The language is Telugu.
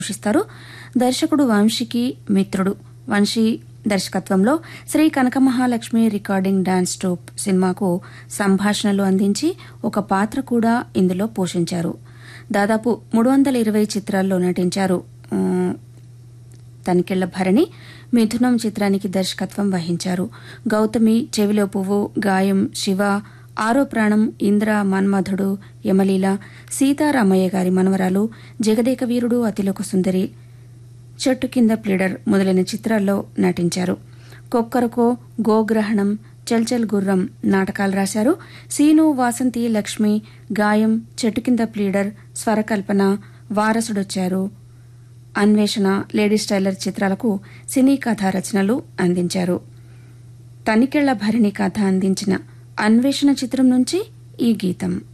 పోషిస్తారు దర్శకుడు వంశీకి మిత్రుడు వంశీ దర్శకత్వంలో Shri Kanakamahalakshmi recording dance troupe సినిమాకు సంభాషణలు అందించి ఒక పాత్ర కూడా ఇందులో పోషించారు దాదాపు మూడు వందల ఇరవై చిత్రాల్లో నటించారు ఉమ్, తనికెళ్ల భరణి మిథునం చిత్రానికి దర్శకత్వం వహించారు గౌతమి చెవిలో పువ్వు గాయం శివ ఆరో ప్రాణం ఇంద్ర మన్మధుడు యమలీల సీతారామయ్య గారి మనవరాలు జగదేక వీరుడు అతిలోక సుందరి చెట్టు కింద ప్లీడర్ మొదలైన చిత్రాల్లో నటించారు కొక్కరకో గోగ్రహణం చల్చల్ గుర్రం నాటకాలు రాశారు సీను వాసంతి లక్ష్మి గాయం చెట్టు కింద ప్లీడర్ స్వరకల్పన వారసుడొచ్చారు అన్వేషణ లేడీస్ టైలర్ చిత్రాలకు సినీ కథా రచనలు అందించారు తనికెళ్ల భరణి కథ అందించిన అన్వేషణ చిత్రం నుంచి ఈ గీతం